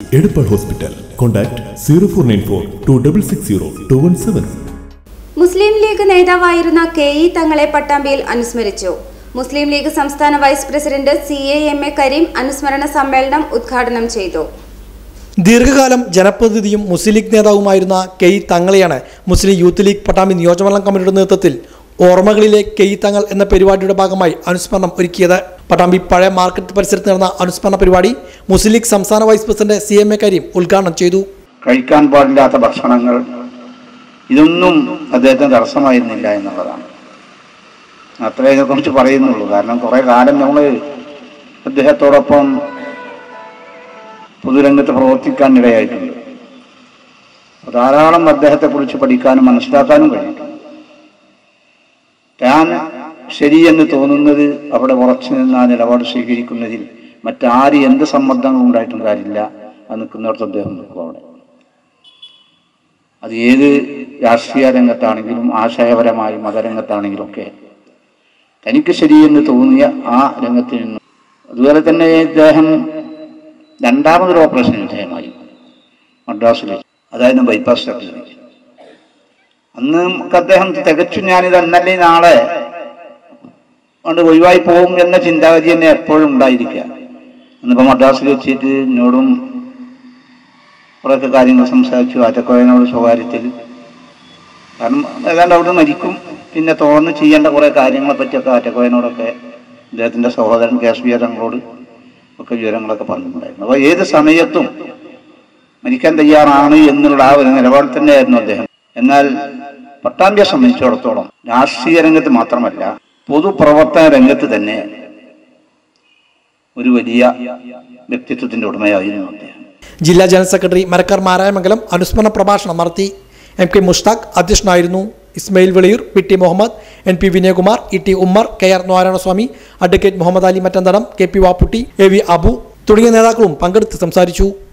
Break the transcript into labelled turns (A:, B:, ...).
A: Edappal hospital contact zero four nine four two double six zero two one seven
B: Muslim League നേതാവായിരുന്ന K E തങ്ങളെ പട്ടാമ്പിയിൽ അനുസ്മരിച്ചു മുസ്ലിം ലീഗ് സംസ്ഥാന vice president C A M A Karim അനുസ്മരണ സമ്മേളനം ഉദ്ഘാടനം ചെയ്തു
C: ദീർഘകാലം ജനപ്രതിനിധിയും മുസ്ലിം ലീഗ് നേതാവുമായിരുന്ന കെയ് തങ്ങളെയാണ് മുസ്ലിം യൂത്ത് ലീഗ് പട്ടാമ്പി നിയോജകമണ്ഡലം കമ്മിറ്റിയുടെ നേതൃത്വത്തിൽ ഓർമ്മകളിലെ കെയ് തങ്ങൾ എന്ന പരിപാടിയുടെ ഭാഗമായി അനുസ്മരണം ഒരുക്കിയത് പട്ടാമ്പി പഴയ മാർക്കറ്റ് പരിസരത്ത് നടന്ന അനുസ്മരണ പരിപാടി മുസ്ലിം ലീഗ് സംസ്ഥാന vice president C M A Karim ഉദ്ഘാടനം ചെയ്തു
D: കഴിക്കാൻ പാടില്ലാത്ത ഭക്ഷണങ്ങൾ ഇതൊന്നും അദ്ദേഹത്തിന് തടസ്സമായിരുന്നില്ല എന്നുള്ളതാണ് അത്രേ ഇതിനെക്കുറിച്ച് പറയുന്നുള്ളൂ കാരണം കുറേ കാലം നമ്മൾ അദ്ദേഹത്തോടൊപ്പം പൊതുരംഗത്ത് പ്രവർത്തിക്കാൻ ഇടയായിട്ടുണ്ട് അപ്പോൾ ധാരാളം അദ്ദേഹത്തെക്കുറിച്ച് പഠിക്കാനും മനസ്സിലാക്കാനും കഴിഞ്ഞിട്ടുണ്ട് താൻ ശരിയെന്ന് തോന്നുന്നത് അവിടെ ഉറച്ചു നിന്ന് ആ നിലപാട് സ്വീകരിക്കുന്നതിൽ മറ്റാര് എന്ത് സമ്മർദ്ദങ്ങൾ ഉണ്ടായിട്ടും കാര്യമില്ല അത് നിൽക്കുന്നിടത്ത് അദ്ദേഹം നിൽക്കും അവിടെ അത് ഏത് രാഷ്ട്രീയ രംഗത്താണെങ്കിലും ആശയപരമായും മതരംഗത്താണെങ്കിലും ഒക്കെ തനിക്ക് ശരിയെന്ന് തോന്നിയ ആ രംഗത്ത് നിന്നും അതുപോലെ തന്നെ ഇദ്ദേഹം രണ്ടാമതൊരു ഓപ്പറേഷൻ വിധേയമായി മദ്രാസിൽ അതായത് ബൈപ്പാസ് സർജറി അന്ന് നമുക്ക് അദ്ദേഹം തികച്ചും ഞാനിത് എന്നല്ലേ നാളെ കൊണ്ട് ഒഴിവായി പോകും എന്ന ചിന്താഗതി തന്നെ എപ്പോഴും ഉണ്ടായിരിക്കുക ഇന്നിപ്പോൾ മദ്രാസിൽ വെച്ചിട്ട് എന്നോടും കുറേയൊക്കെ കാര്യങ്ങൾ സംസാരിച്ചു ആറ്റക്കോയനോട് സ്വകാര്യത്തിൽ കാരണം ഏതാണ്ട് അവിടെ മരിക്കും പിന്നെ തുറന്ന് ചെയ്യേണ്ട കുറേ കാര്യങ്ങളെ പറ്റിയൊക്കെ ആറ്റക്കോയനോടൊക്കെ അദ്ദേഹത്തിൻ്റെ സഹോദരൻ കെ എസ് ബി തങ്ങളോട് ഒക്കെ വിവരങ്ങളൊക്കെ പറഞ്ഞിട്ടുണ്ടായിരുന്നു അപ്പോൾ ഏത് സമയത്തും മരിക്കാൻ തയ്യാറാണ് എന്നുള്ള ആ ഒരു നിലപാടിൽ തന്നെയായിരുന്നു അദ്ദേഹം എന്നാൽ പട്ടാമ്പിയെ സംബന്ധിച്ചിടത്തോളം രാഷ്ട്രീയ രംഗത്ത് മാത്രമല്ല പൊതുപ്രവർത്തന രംഗത്ത് തന്നെ ഒരു വലിയ വ്യക്തിത്വത്തിന്റെ ഉടമയായിരുന്നു അദ്ദേഹം
C: ജില്ലാ ജനറൽ സെക്രട്ടറി മരക്കാർ മാരായമംഗലം അനുസ്മരണ പ്രഭാഷണം നടത്തി എം കെ മുഷ്താഖ് അധ്യക്ഷനായിരുന്നു Ismail Veliyur P T Muhammad N P Vinayakumar E T Ummer K R Narayanaswamy advocate Muhammad Ali Mattanthadam K P Vapputty A V Abu തുടങ്ങിയ നേതാക്കളും പങ്കെടുത്ത് സംസാരിച്ചു